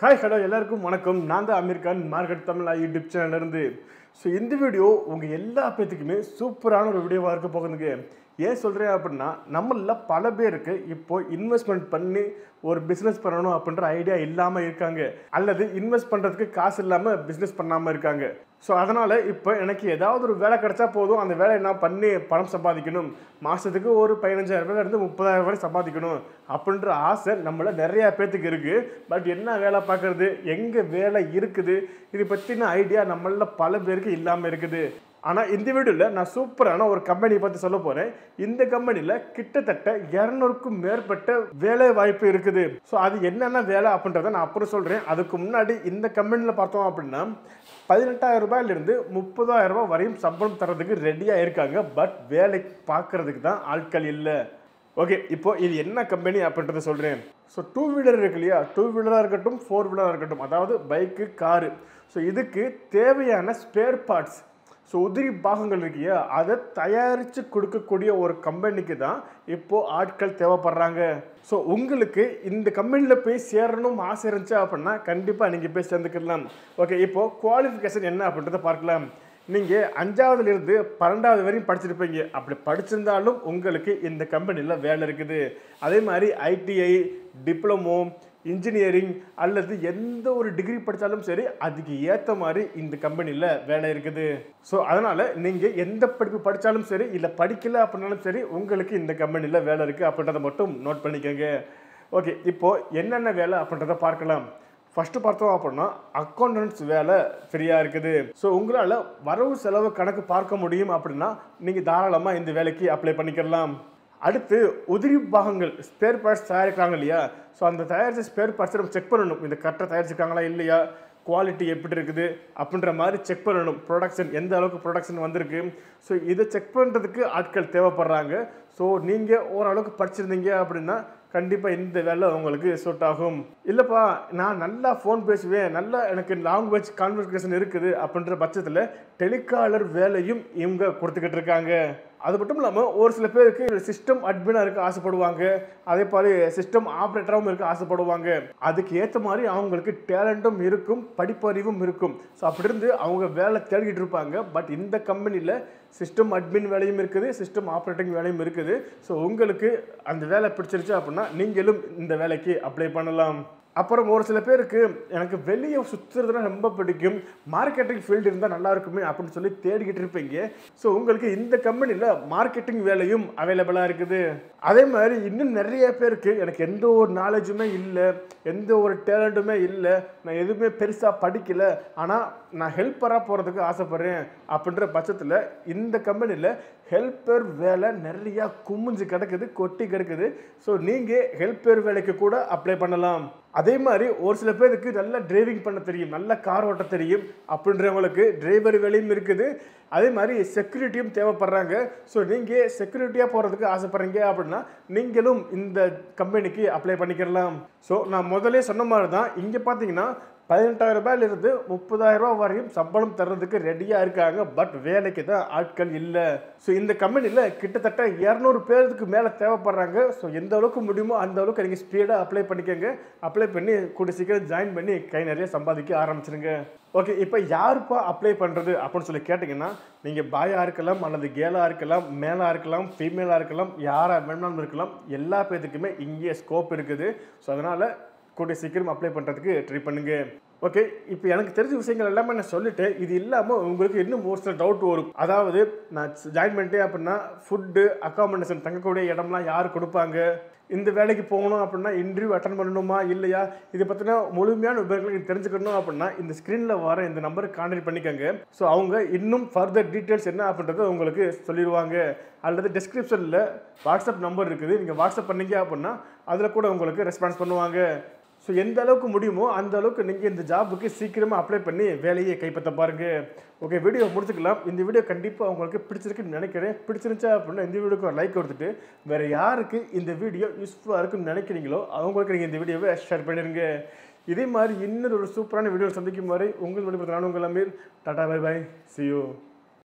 hi hello எல்லாருக்கும் வணக்கம் நான் தான் அமீர் கான் மார்க்கெட் தமிழ் யூடியூப் சேனல்லேருந்து ஸோ இந்த வீடியோ உங்கள் எல்லா பேத்துக்குமே சூப்பரான ஒரு வீடியோவாக இருக்க போகுதுங்க ஏன் சொல்கிறேன் அப்படின்னா நம்மள பல பேருக்கு இப்போ இன்வெஸ்ட்மெண்ட் பண்ணி ஒரு பிஸ்னஸ் பண்ணணும் அப்படின்ற ஐடியா இல்லாமல் இருக்காங்க அல்லது இன்வெஸ்ட் பண்ணுறதுக்கு காசு இல்லாமல் பிஸ்னஸ் பண்ணாமல் இருக்காங்க ஸோ அதனால் இப்போ எனக்கு ஏதாவது ஒரு வேலை கிடைச்சா போதும் அந்த வேலையை நான் பண்ணி பணம் சம்பாதிக்கணும் மாதத்துக்கு ஒரு பதினஞ்சாயிரம் ரூபாயிலிருந்து முப்பதாயிரம் வரை சம்பாதிக்கணும் அப்படின்ற ஆசை நம்மள நிறையா பேர்த்துக்கு இருக்குது பட் என்ன வேலை பார்க்குறது எங்கே வேலை இருக்குது இது பற்றின ஐடியா நம்மள பல பேருக்கு இல்லாமல் இருக்குது ஆனால் இந்த வீடியோவில் நான் சூப்பரான ஒரு கம்பெனி பற்றி சொல்ல போகிறேன் இந்த கம்பெனியில் கிட்டத்தட்ட இரநூறுக்கும் மேற்பட்ட வேலை வாய்ப்பு இருக்குது ஸோ அது என்னென்ன வேலை அப்படின்றத நான் அப்புறம் சொல்கிறேன் அதுக்கு முன்னாடி இந்த கம்பெனியில் பார்த்தோம் அப்படின்னா பதினெட்டாயிரம் ரூபாயிலிருந்து முப்பதாயிரம் ரூபாய் வரையும் சம்பளம் தரதுக்கு ரெடியாக இருக்காங்க பட் வேலை பார்க்கறதுக்கு தான் ஆட்கள் இல்லை ஓகே இப்போ இது என்ன கம்பெனி அப்படின்றத சொல்கிறேன் ஸோ டூ வீலர் இருக்கு இல்லையா டூ வீலராக இருக்கட்டும் ஃபோர் வீலராக இருக்கட்டும் அதாவது பைக்கு காரு ஸோ இதுக்கு தேவையான ஸ்பேர் பார்ட்ஸ் ஸோ உதிரி பாகங்கள் இருக்கியா அதை தயாரித்து கொடுக்கக்கூடிய ஒரு கம்பெனிக்கு தான் இப்போது ஆட்கள் தேவைப்படுறாங்க ஸோ உங்களுக்கு இந்த கம்பெனியில் போய் சேரணும் ஆசை இருந்துச்சு அப்படின்னா கண்டிப்பாக நீங்கள் போய் சேர்ந்துக்கலாம் ஓகே இப்போது குவாலிஃபிகேஷன் என்ன அப்படின்றத பார்க்கலாம் நீங்கள் அஞ்சாவதுலேருந்து பன்னெண்டாவது வரையும் படிச்சிருப்பீங்க அப்படி படிச்சிருந்தாலும் உங்களுக்கு இந்த கம்பெனியில் வேலை இருக்குது அதே மாதிரி ஐடிஐ டிப்ளமோ இன்ஜினியரிங் அல்லது எந்த ஒரு டிகிரி படித்தாலும் சரி அதுக்கு ஏற்ற மாதிரி இந்த கம்பெனியில் வேலை இருக்குது ஸோ அதனால் நீங்கள் எந்த படிப்பு படித்தாலும் சரி இல்லை படிக்கல அப்படின்னாலும் சரி உங்களுக்கு இந்த கம்பெனியில் வேலை இருக்குது அப்படின்றத மட்டும் நோட் பண்ணிக்கோங்க ஓகே இப்போது என்னென்ன வேலை அப்படின்றத பார்க்கலாம் ஃபஸ்ட்டு பார்த்தோம் அப்படின்னா அக்கௌண்டன்ஸ் வேலை ஃப்ரீயாக இருக்குது ஸோ உங்களால் வரவு செலவு கணக்கு பார்க்க முடியும் அப்படின்னா நீங்கள் தாராளமாக இந்த வேலைக்கு அப்ளை பண்ணிக்கலாம் அடுத்து உதிரி பாகங்கள் ஸ்பேர் பார்ட்ஸ் தயாரிக்கிறாங்க இல்லையா ஸோ அந்த தயாரித்த ஸ்பேர் பார்ட்ஸை நம்ம செக் பண்ணணும் இந்த கரெக்டாக தயாரிச்சிருக்காங்களா இல்லையா குவாலிட்டி எப்படி இருக்குது அப்படின்ற மாதிரி செக் பண்ணணும் ப்ரொடக்ஷன் எந்த அளவுக்கு ப்ரொடக்ஷன் வந்திருக்கு ஸோ இதை செக் பண்ணுறதுக்கு ஆட்கள் தேவைப்படுறாங்க ஸோ நீங்கள் ஓரளவுக்கு படிச்சிருந்தீங்க அப்படின்னா கண்டிப்பாக இந்த வேலை உங்களுக்கு சூட் ஆகும் இல்லைப்பா நான் நல்லா ஃபோன் பேசுவேன் நல்லா எனக்கு லாங்குவேஜ் கான்வர்சேஷன் இருக்குது அப்படின்ற பட்சத்தில் டெலிகாலர் வேலையும் இவங்க கொடுத்துக்கிட்டு இருக்காங்க அது மட்டும் இல்லாமல் ஒரு சில பேருக்கு சிஸ்டம் அட்மினாக இருக்க ஆசைப்படுவாங்க அதே மாதிரி சிஸ்டம் ஆப்ரேட்டராகவும் இருக்க ஆசைப்படுவாங்க அதுக்கு ஏற்ற மாதிரி அவங்களுக்கு டேலண்ட்டும் இருக்கும் படிப்பறிவும் இருக்கும் ஸோ அப்படி இருந்து அவங்க வேலை தேடிக்கிட்டு இருப்பாங்க பட் இந்த கம்பெனியில் சிஸ்டம் அட்மின் வேலையும் இருக்குது சிஸ்டம் ஆப்ரேட்டிங் வேலையும் இருக்குது ஸோ உங்களுக்கு அந்த வேலை பிடிச்சிருச்சு அப்படின்னா நீங்களும் இந்த வேலைக்கு அப்ளை பண்ணலாம் அப்புறம் ஒரு சில பேருக்கு எனக்கு வெளியே சுற்றுறதுனா ரொம்ப பிடிக்கும் மார்க்கெட்டிங் ஃபீல்டு இருந்தால் நல்லா இருக்குமே அப்படின்னு சொல்லி தேடிக்கிட்டு இருப்பீங்க ஸோ உங்களுக்கு இந்த கம்பெனியில் மார்க்கெட்டிங் வேலையும் அவைலபிளாக இருக்குது அதே மாதிரி இன்னும் நிறைய பேருக்கு எனக்கு எந்த ஒரு நாலேஜுமே இல்லை எந்த ஒரு டேலண்ட்டுமே இல்லை நான் எதுவுமே பெருசாக படிக்கலை ஆனால் நான் ஹெல்ப்பராக போகிறதுக்கு ஆசைப்பட்றேன் அப்படின்ற பட்சத்தில் இந்த கம்பெனியில் ஹெல்ப்பர் வேலை நிறையா குமிஞ்சு கிடக்குது கொட்டி கிடக்குது ஸோ நீங்கள் ஹெல்ப்பர் வேலைக்கு கூட அப்ளை பண்ணலாம் அதே மாதிரி ஒரு சில பேருக்கு நல்லா டிரைவிங் பண்ண தெரியும் நல்ல கார் ஓட்ட தெரியும் அப்படின்றவங்களுக்கு டிரைவர் வேலையும் இருக்குது அதே மாதிரி செக்யூரிட்டியும் தேவைப்படுறாங்க ஸோ நீங்கள் செக்யூரிட்டியாக போகிறதுக்கு ஆசைப்படுறீங்க அப்படின்னா நீங்களும் இந்த கம்பெனிக்கு அப்ளை பண்ணிக்கலாம் ஸோ நான் முதலே சொன்ன மாதிரி தான் இங்கே பார்த்தீங்கன்னா பதினெட்டாயிரம் ரூபாயிலிருந்து முப்பதாயிரம் ரூபாய் வரையும் சம்பளம் தர்றதுக்கு ரெடியாக இருக்காங்க பட் வேலைக்கு தான் ஆட்கள் இல்லை ஸோ இந்த கம்பெனியில் கிட்டத்தட்ட இரநூறு பேருக்கு மேலே தேவைப்படுறாங்க ஸோ எந்த அளவுக்கு முடியுமோ அந்த அளவுக்கு நீங்கள் ஸ்பீடாக அப்ளை பண்ணிக்கோங்க அப்ளை பண்ணி கூடிய சீக்கிரம் ஜாயின் பண்ணி கை நிறைய சம்பாதிக்க ஆரம்பிச்சிருங்க ஓகே இப்போ யாருப்பா அப்ளை பண்ணுறது அப்படின்னு சொல்லி கேட்டிங்கன்னா நீங்கள் பாயாக இருக்கலாம் அல்லது கேலாக இருக்கலாம் மேலாக இருக்கலாம் ஃபீமேலாக இருக்கலாம் யாராக வேணாலும் இருக்கலாம் எல்லா பேத்துக்குமே இங்கே ஸ்கோப் இருக்குது ஸோ அதனால் கூடிய சீக்கிரம் அப்ளை பண்ணுறதுக்கு ட்ரை பண்ணுங்க ஓகே இப்போ எனக்கு தெரிஞ்ச விஷயங்கள் எல்லாமே நான் சொல்லிட்டேன் இது இல்லாமல் உங்களுக்கு இன்னும் ஒரு சில டவுட் வரும் அதாவது நான் ஜாயின் பண்ணிட்டேன் அப்படின்னா ஃபுட்டு அக்காமடேஷன் தங்கக்கூடிய இடம்லாம் யார் கொடுப்பாங்க இந்த வேலைக்கு போகணும் அப்படின்னா இன்டர்வியூ அட்டன் பண்ணணுமா இல்லையா இதை பற்றின முழுமையான விவரங்களை நீங்கள் தெரிஞ்சுக்கணும் அப்படின்னா இந்த ஸ்க்ரீனில் வர இந்த நம்பருக்கு கான்டாக்ட் பண்ணிக்கோங்க ஸோ அவங்க இன்னும் ஃபர்தர் டீட்டெயில்ஸ் என்ன அப்படின்றத உங்களுக்கு சொல்லிடுவாங்க அல்லது டிஸ்கிரிப்ஷனில் வாட்ஸ்அப் நம்பர் இருக்குது நீங்கள் வாட்ஸ்அப் பண்ணீங்க அப்படின்னா அதில் கூட உங்களுக்கு ரெஸ்பான்ஸ் பண்ணுவாங்க ஸோ எந்த அளவுக்கு முடியுமோ அந்த அளவுக்கு நீங்கள் இந்த ஜாபுக்கு சீக்கிரமாக அப்ளை பண்ணி வேலையை கைப்பற்ற பாருங்க ஓகே வீடியோ முடிச்சுக்கலாம் இந்த வீடியோ கண்டிப்பாக உங்களுக்கு பிடிச்சிருக்குன்னு நினைக்கிறேன் பிடிச்சிருந்துச்சா அப்படின்னா இந்த வீடியோக்கு ஒரு லைக் கொடுத்துட்டு வேறு யாருக்கு இந்த வீடியோ யூஸ்ஃபுல்லாக இருக்குன்னு நினைக்கிறீங்களோ அவங்களுக்கு நீங்கள் இந்த வீடியோவை ஷேர் பண்ணிடுங்க இதே மாதிரி இன்னொரு ஒரு சூப்பரான வீடியோ சந்திக்கும் வரை உங்கள் வெளிப்படுத்த நான் உங்கள் Aamir tata bye bye see you